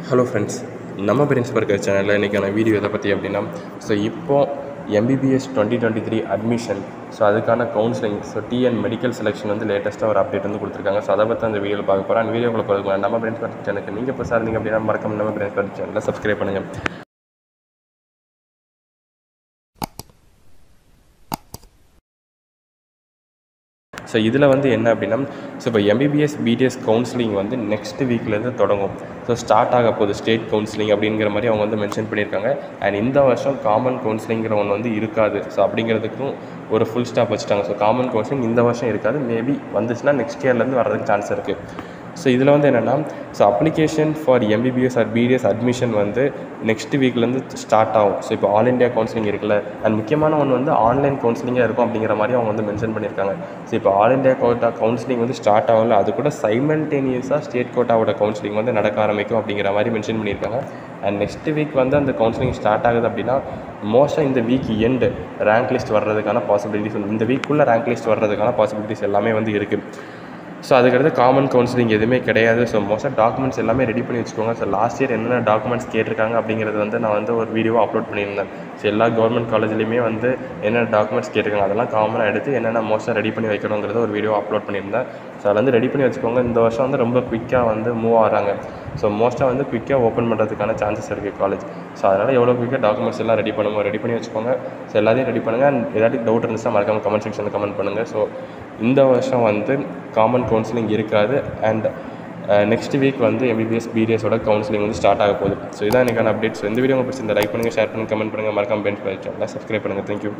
hello friends நம்ம parents burger சேனலில் இன்றைக்கான வீடியோ எதை பற்றி அப்படின்னா ஸோ இப்போ MBBS twenty twenty three admission so அதுக்கான counselling so TN medical selection வந்து லேட்டஸ்ட்டாக ஒரு அப்டேட் வந்து கொடுத்துருக்காங்க ஸோ அதை பற்றி அந்த வீடியோவில் பார்க்க போகிறோம் அந்த வீடியோக்குள்ள போகிறதுக்கு நம்ம பேரண்ட்ஸ் பர்கர் சேனலுக்கு நீங்கள் இப்போ சார் இருந்தீங்க அப்படின்னா மறக்காம நம்ம பேரண்ட்ஸ் பர்கர் சேனலில் சப்ஸ்கிரைப் பண்ணுங்கள் ஸோ இதில் வந்து என்ன அப்படின்னா ஸோ இப்போ எம்பிபிஎஸ் பிடிஎஸ் கவுன்சிலிங் வந்து நெக்ஸ்ட் வீக்லேருந்து தொடங்கும் ஸோ ஸ்டார்ட் ஆக போகுது ஸ்டேட் கவுன்சிலிங் அப்படிங்கிற மாதிரி அவங்க வந்து மென்ஷன் பண்ணியிருக்காங்க அண்ட் இந்த வருஷம் காமன் கவுன்சிலிங்கிற ஒன்று வந்து இருக்காது ஸோ அப்படிங்கிறதுக்கும் ஒரு ஃபுல் ஸ்டாப் வச்சுட்டாங்க ஸோ காமன் கவுன்சிலிங் இந்த வருஷம் இருக்காது மேபி வந்துச்சுன்னா நெக்ஸ்ட் இயர்லேருந்து வர்றதுக்கு சான்ஸ் இருக்குது ஸோ இதில் வந்து என்னென்னா so application for MBBS or BDS admission வந்து நெக்ஸ்ட் வீக்லேருந்து ஸ்டார்ட் ஆகும் ஸோ இப்போ ஆல் இண்டியா கவுன்சிலிங் இருக்குல்ல அண்ட் முக்கியமான ஒன்று வந்து ஆன்லைன் கவுன்சிலிங்காக இருக்கும் அப்படிங்கிற மாதிரி அவங்க வந்து மென்ஷன் பண்ணியிருக்காங்க ஸோ இப்போ ஆல் இண்டியா கோட்டா கவுன்சிலிங் வந்து ஸ்டார்ட் ஆகல அது கூட சைமல்டேனியஸாக ஸ்டேட் கோட்டாவோட கவுன்சிலிங் வந்து நடக்க ஆரம்பிக்கும் அப்படிங்கிற மாதிரி மென்ஷன் பண்ணியிருக்காங்க அண்ட் நெக்ஸ்ட் வீக் வந்து அந்த கவுன்சிலிங் ஸ்டார்ட் ஆகுது அப்படின்னா மோஸ்ட்டாக இந்த வீக் எண்டு ரேங்க் லிஸ்ட் வர்றதுக்கான பாசிபிலிட்டிஸ் இந்த வீக்குள்ளே ரேங்க் லிஸ்ட் வர்றதுக்கான பாசிபிலிட்டிஸ் எல்லாமே வந்து இருக்குது ஸோ அதுக்கடுத்து காமன் கவுன்சிலிங் எதுவுமே கிடையாது ஸோ மோஸ்ட்டாக டாக்குமெண்ட்ஸ் எல்லாமே ரெடி பண்ணி வச்சுக்கோங்க ஸோ லாஸ்ட் இயர் என்னென்ன டாக்குமெண்ட்ஸ் கேட்டிருக்காங்க அப்படிங்கிறது வந்து நான் வந்து ஒரு வீடியோவாக அப்லோட் பண்ணியிருந்தேன் ஸோ எல்லா கவர்மெண்ட் காலேஜ்லேயுமே வந்து என்னென்ன டாக்குமெண்ட்ஸ் கேட்டிருக்காங்க அதெல்லாம் காமனாக எடுத்து என்னென்ன மோஸ்ட்டாக ரெடி பண்ணி வைக்கணுங்கிறத ஒரு வீடியோ அப்லோட் பண்ணியிருந்தேன் ஸோ அதில் வந்து ரெடி பண்ணி வச்சுக்கோங்க இந்த வருஷம் வந்து ரொம்ப குயிக்காக வந்து மூவ் ஆகிறாங்க ஸோ மோஸ்ட்டாக வந்து குயிக்காக ஓப்பன் பண்ணுறதுக்கான சான்சஸ் இருக்குது காலேஜ் ஸோ அதனால் எவ்வளோ குயிக்காக டாக்குமெண்ட்ஸ் எல்லாம் ரெடி பண்ணுங்க ரெடி பண்ணி வச்சுக்கோங்க ஸோ எல்லாத்தையும் ரெடி பண்ணுங்கள் அண்ட் ஏதாட்டி டவுட் இருந்துச்சுன்னா மறக்காம கமெண்ட் செக்ஷனில் கமெண்ட் பண்ணுங்கள் ஸோ இந்த வருஷம் வந்து காமன் கவுன்சிலிங் இருக்காது அண்ட் நெக்ஸ்ட் வீக் வந்து எம்பிபிஎஸ் பிடிஎஸோட கவுன்சிலிங் வந்து ஸ்டார்ட் ஆக போகுது ஸோ இதான் எனக்கான அப்டேட்ஸ் இந்த வீடியோ உங்களுக்கு பிடிச்சிருந்தா லைக் பண்ணுங்கள் ஷேர் பண்ணுங்கள் கமெண்ட் பண்ணுங்கள் மறக்காம பென்ஸ் பண்ணிச்சோம் சப்ஸ்கிரைப் பண்ணுங்கள் தேங்க்யூ